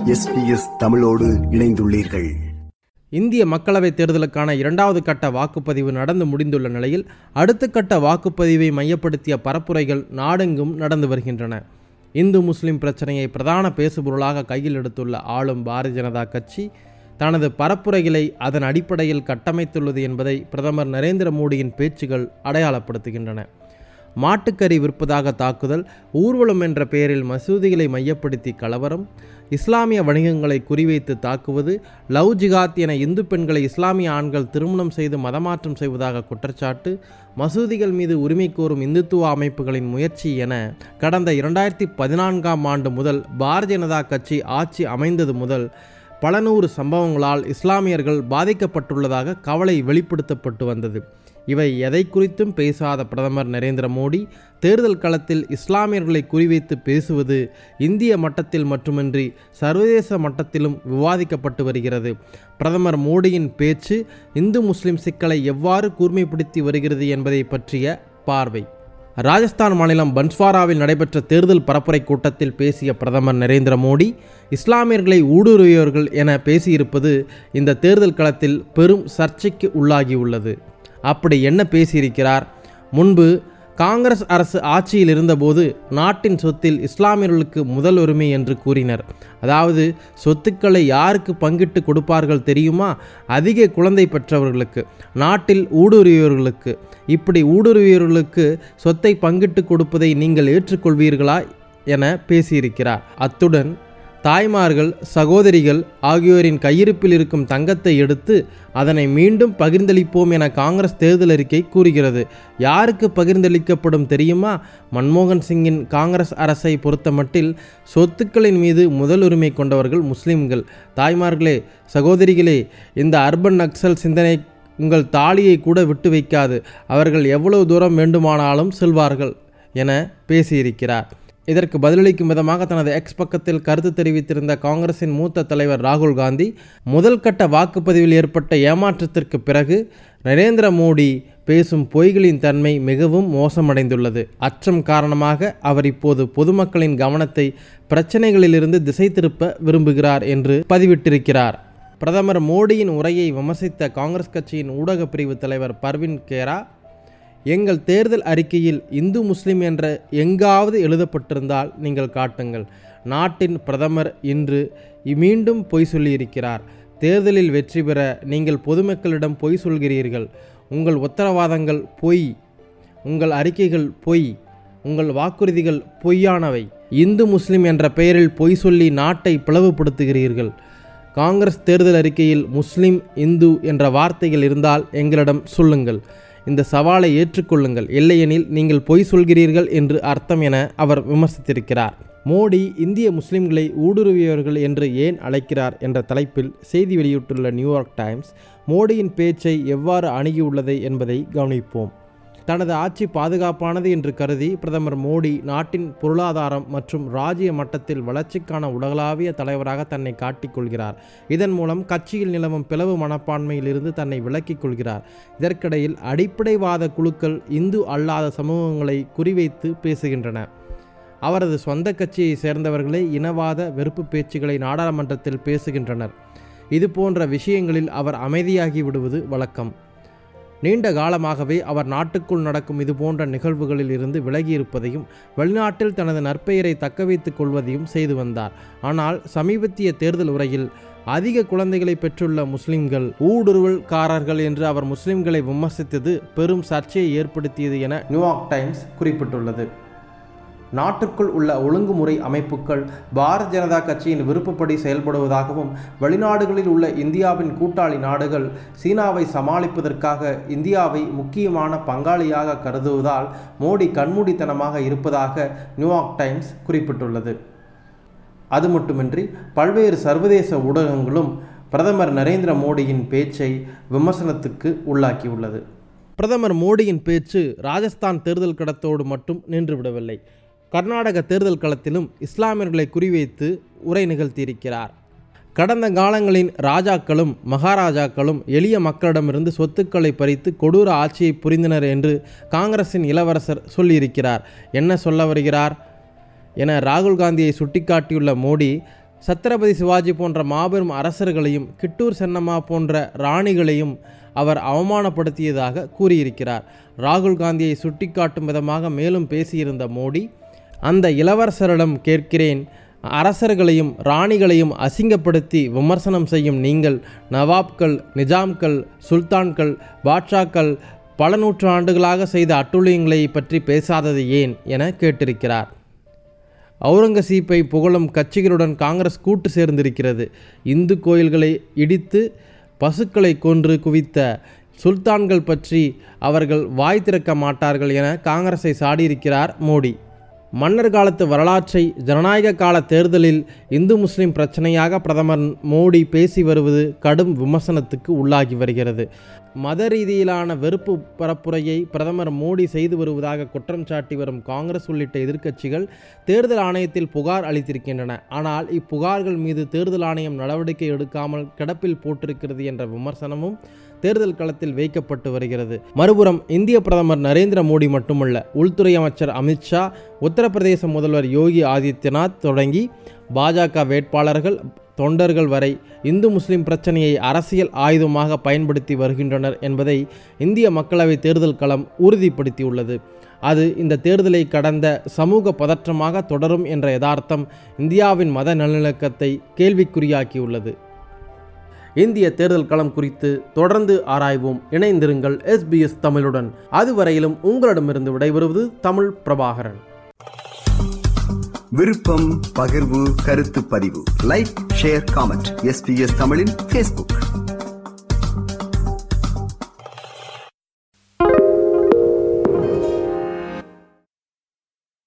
SBS தமிழோடு இணைந்துள்ளீர்கள் இந்திய மக்களவைத் தேர்தலுக்கான இரண்டாவது கட்ட வாக்குப்பதிவு நடந்து முடிந்துள்ள நிலையில் அடுத்த கட்ட வாக்குப்பதிவை மையப்படுத்திய பரப்புரைகள் நாடெங்கும் நடந்து வருகின்றன இந்து முஸ்லிம் பிரச்சனையை பிரதான பேசுபொருளாக கையில் எடுத்துள்ள ஆளும் பாரதிய ஜனதா கட்சி தனது பரப்புரைகளை அதன் அடிப்படையில் கட்டமைத்துள்ளது என்பதை பிரதமர் நரேந்திர மோடியின் பேச்சுகள் அடையாளப்படுத்துகின்றன மாட்டுக்கறி விற்பதாக தாக்குதல் ஊர்வலம் என்ற பெயரில் மசூதிகளை மையப்படுத்தி கலவரம் இஸ்லாமிய வணிகங்களை குறிவைத்து தாக்குவது லவ் ஜிகாத் என இந்து பெண்களை இஸ்லாமிய ஆண்கள் திருமணம் செய்து மதமாற்றம் செய்வதாக குற்றச்சாட்டு மசூதிகள் மீது உரிமை கோரும் இந்துத்துவ அமைப்புகளின் முயற்சி என கடந்த இரண்டாயிரத்தி பதினான்காம் ஆண்டு முதல் பாரதிய ஜனதா கட்சி ஆட்சி அமைந்தது முதல் பல நூறு சம்பவங்களால் இஸ்லாமியர்கள் பாதிக்கப்பட்டுள்ளதாக கவலை வெளிப்படுத்தப்பட்டு வந்தது இவை எதை குறித்தும் பேசாத பிரதமர் நரேந்திர மோடி தேர்தல் களத்தில் இஸ்லாமியர்களை குறிவைத்து பேசுவது இந்திய மட்டத்தில் மட்டுமின்றி சர்வதேச மட்டத்திலும் விவாதிக்கப்பட்டு வருகிறது பிரதமர் மோடியின் பேச்சு இந்து முஸ்லிம் சிக்கலை எவ்வாறு கூர்மைப்படுத்தி வருகிறது என்பதை பற்றிய பார்வை ராஜஸ்தான் மாநிலம் பன்ஸ்வாராவில் நடைபெற்ற தேர்தல் பரப்புரை கூட்டத்தில் பேசிய பிரதமர் நரேந்திர மோடி இஸ்லாமியர்களை ஊடுருவியவர்கள் என பேசியிருப்பது இந்த தேர்தல் களத்தில் பெரும் சர்ச்சைக்கு உள்ளாகியுள்ளது அப்படி என்ன பேசியிருக்கிறார் முன்பு காங்கிரஸ் அரசு ஆட்சியில் இருந்தபோது நாட்டின் சொத்தில் இஸ்லாமியர்களுக்கு முதல் உரிமை என்று கூறினர் அதாவது சொத்துக்களை யாருக்கு பங்கிட்டு கொடுப்பார்கள் தெரியுமா அதிக குழந்தை பெற்றவர்களுக்கு நாட்டில் ஊடுருவியவர்களுக்கு இப்படி ஊடுருவியவர்களுக்கு சொத்தை பங்கிட்டு கொடுப்பதை நீங்கள் ஏற்றுக்கொள்வீர்களா என பேசியிருக்கிறார் அத்துடன் தாய்மார்கள் சகோதரிகள் ஆகியோரின் கையிருப்பில் இருக்கும் தங்கத்தை எடுத்து அதனை மீண்டும் பகிர்ந்தளிப்போம் என காங்கிரஸ் தேர்தல் அறிக்கை கூறுகிறது யாருக்கு பகிர்ந்தளிக்கப்படும் தெரியுமா மன்மோகன் சிங்கின் காங்கிரஸ் அரசை பொறுத்தமட்டில் சொத்துக்களின் மீது முதல் உரிமை கொண்டவர்கள் முஸ்லிம்கள் தாய்மார்களே சகோதரிகளே இந்த அர்பன் நக்சல் சிந்தனை உங்கள் தாலியை கூட விட்டு வைக்காது அவர்கள் எவ்வளவு தூரம் வேண்டுமானாலும் செல்வார்கள் என பேசியிருக்கிறார் இதற்கு பதிலளிக்கும் விதமாக தனது எக்ஸ் பக்கத்தில் கருத்து தெரிவித்திருந்த காங்கிரசின் மூத்த தலைவர் ராகுல் காந்தி முதல் கட்ட வாக்குப்பதிவில் ஏற்பட்ட ஏமாற்றத்திற்கு பிறகு நரேந்திர மோடி பேசும் பொய்களின் தன்மை மிகவும் மோசமடைந்துள்ளது அச்சம் காரணமாக அவர் இப்போது பொதுமக்களின் கவனத்தை பிரச்சனைகளிலிருந்து திசை திருப்ப விரும்புகிறார் என்று பதிவிட்டிருக்கிறார் பிரதமர் மோடியின் உரையை விமர்சித்த காங்கிரஸ் கட்சியின் ஊடக பிரிவு தலைவர் பர்வின் கேரா எங்கள் தேர்தல் அறிக்கையில் இந்து முஸ்லிம் என்ற எங்காவது எழுதப்பட்டிருந்தால் நீங்கள் காட்டுங்கள் நாட்டின் பிரதமர் இன்று மீண்டும் பொய் சொல்லியிருக்கிறார் தேர்தலில் வெற்றி பெற நீங்கள் பொதுமக்களிடம் பொய் சொல்கிறீர்கள் உங்கள் உத்தரவாதங்கள் பொய் உங்கள் அறிக்கைகள் பொய் உங்கள் வாக்குறுதிகள் பொய்யானவை இந்து முஸ்லிம் என்ற பெயரில் பொய் சொல்லி நாட்டை பிளவுபடுத்துகிறீர்கள் காங்கிரஸ் தேர்தல் அறிக்கையில் முஸ்லிம் இந்து என்ற வார்த்தைகள் இருந்தால் எங்களிடம் சொல்லுங்கள் இந்த சவாலை ஏற்றுக்கொள்ளுங்கள் இல்லையெனில் நீங்கள் பொய் சொல்கிறீர்கள் என்று அர்த்தம் என அவர் விமர்சித்திருக்கிறார் மோடி இந்திய முஸ்லிம்களை ஊடுருவியவர்கள் என்று ஏன் அழைக்கிறார் என்ற தலைப்பில் செய்தி வெளியிட்டுள்ள நியூயார்க் டைம்ஸ் மோடியின் பேச்சை எவ்வாறு அணுகியுள்ளது என்பதை கவனிப்போம் தனது ஆட்சி பாதுகாப்பானது என்று கருதி பிரதமர் மோடி நாட்டின் பொருளாதாரம் மற்றும் ராஜ்ய மட்டத்தில் வளர்ச்சிக்கான உலகளாவிய தலைவராக தன்னை காட்டிக்கொள்கிறார் இதன் மூலம் கட்சியில் நிலவும் பிளவு மனப்பான்மையிலிருந்து தன்னை விலக்கிக் கொள்கிறார் இதற்கிடையில் அடிப்படைவாத குழுக்கள் இந்து அல்லாத சமூகங்களை குறிவைத்து பேசுகின்றன அவரது சொந்த கட்சியை சேர்ந்தவர்களே இனவாத வெறுப்பு பேச்சுகளை நாடாளுமன்றத்தில் பேசுகின்றனர் இது போன்ற விஷயங்களில் அவர் அமைதியாகி விடுவது வழக்கம் நீண்ட காலமாகவே அவர் நாட்டுக்குள் நடக்கும் இதுபோன்ற நிகழ்வுகளில் இருந்து விலகியிருப்பதையும் வெளிநாட்டில் தனது நற்பெயரை தக்கவைத்துக் கொள்வதையும் செய்து வந்தார் ஆனால் சமீபத்திய தேர்தல் உரையில் அதிக குழந்தைகளை பெற்றுள்ள முஸ்லிம்கள் ஊடுருவல்காரர்கள் என்று அவர் முஸ்லிம்களை விமர்சித்தது பெரும் சர்ச்சையை ஏற்படுத்தியது என நியூயார்க் டைம்ஸ் குறிப்பிட்டுள்ளது நாட்டுக்குள் உள்ள ஒழுங்குமுறை அமைப்புகள் பாரத் ஜனதா கட்சியின் விருப்பப்படி செயல்படுவதாகவும் வெளிநாடுகளில் உள்ள இந்தியாவின் கூட்டாளி நாடுகள் சீனாவை சமாளிப்பதற்காக இந்தியாவை முக்கியமான பங்காளியாக கருதுவதால் மோடி கண்மூடித்தனமாக இருப்பதாக நியூயார்க் டைம்ஸ் குறிப்பிட்டுள்ளது அது மட்டுமின்றி பல்வேறு சர்வதேச ஊடகங்களும் பிரதமர் நரேந்திர மோடியின் பேச்சை விமர்சனத்துக்கு உள்ளாக்கியுள்ளது பிரதமர் மோடியின் பேச்சு ராஜஸ்தான் தேர்தல் கடத்தோடு மட்டும் நின்றுவிடவில்லை கர்நாடக தேர்தல் களத்திலும் இஸ்லாமியர்களை குறிவைத்து உரை நிகழ்த்தியிருக்கிறார் கடந்த காலங்களின் ராஜாக்களும் மகாராஜாக்களும் எளிய மக்களிடமிருந்து சொத்துக்களை பறித்து கொடூர ஆட்சியை புரிந்தனர் என்று காங்கிரசின் இளவரசர் சொல்லியிருக்கிறார் என்ன சொல்ல வருகிறார் என ராகுல் காந்தியை சுட்டிக்காட்டியுள்ள மோடி சத்ரபதி சிவாஜி போன்ற மாபெரும் அரசர்களையும் கிட்டூர் சென்னம்மா போன்ற ராணிகளையும் அவர் அவமானப்படுத்தியதாக கூறியிருக்கிறார் ராகுல் காந்தியை சுட்டிக்காட்டும் விதமாக மேலும் பேசியிருந்த மோடி அந்த இளவரசரிடம் கேட்கிறேன் அரசர்களையும் ராணிகளையும் அசிங்கப்படுத்தி விமர்சனம் செய்யும் நீங்கள் நவாப்கள் நிஜாம்கள் சுல்தான்கள் பாட்ஷாக்கள் பல நூற்றாண்டுகளாக செய்த அட்டுழியங்களை பற்றி பேசாதது ஏன் என கேட்டிருக்கிறார் அவுரங்கசீப்பை புகழும் கட்சிகளுடன் காங்கிரஸ் கூட்டு சேர்ந்திருக்கிறது இந்து கோயில்களை இடித்து பசுக்களை கொன்று குவித்த சுல்தான்கள் பற்றி அவர்கள் வாய் திறக்க மாட்டார்கள் என காங்கிரஸை சாடியிருக்கிறார் மோடி மன்னர் காலத்து வரலாற்றை ஜனநாயக கால தேர்தலில் இந்து முஸ்லிம் பிரச்சனையாக பிரதமர் மோடி பேசி வருவது கடும் விமர்சனத்துக்கு உள்ளாகி வருகிறது மத ரீதியிலான வெறுப்பு பரப்புரையை பிரதமர் மோடி செய்து வருவதாக குற்றம் சாட்டி வரும் காங்கிரஸ் உள்ளிட்ட எதிர்க்கட்சிகள் தேர்தல் ஆணையத்தில் புகார் அளித்திருக்கின்றன ஆனால் இப்புகார்கள் மீது தேர்தல் ஆணையம் நடவடிக்கை எடுக்காமல் கிடப்பில் போட்டிருக்கிறது என்ற விமர்சனமும் தேர்தல் களத்தில் வைக்கப்பட்டு வருகிறது மறுபுறம் இந்திய பிரதமர் நரேந்திர மோடி மட்டுமல்ல உள்துறை அமைச்சர் அமித்ஷா உத்தரப்பிரதேச முதல்வர் யோகி ஆதித்யநாத் தொடங்கி பாஜக வேட்பாளர்கள் தொண்டர்கள் வரை இந்து முஸ்லிம் பிரச்சனையை அரசியல் ஆயுதமாக பயன்படுத்தி வருகின்றனர் என்பதை இந்திய மக்களவை தேர்தல் களம் உறுதிப்படுத்தியுள்ளது அது இந்த தேர்தலை கடந்த சமூக பதற்றமாக தொடரும் என்ற யதார்த்தம் இந்தியாவின் மத நல்லிணக்கத்தை கேள்விக்குறியாக்கியுள்ளது இந்திய தேர்தல் களம் குறித்து தொடர்ந்து ஆராய்வோம் இணைந்திருங்கள் எஸ்பிஎஸ் தமிழுடன் அதுவரையிலும் உங்களிடமிருந்து விடைபெறுவது தமிழ் பிரபாகரன் விருப்பம் பகிர்வு கருத்து பதிவு லைக் ஷேர் காமெண்ட் எஸ்பிஎஸ் தமிழின் ஃபேஸ்புக்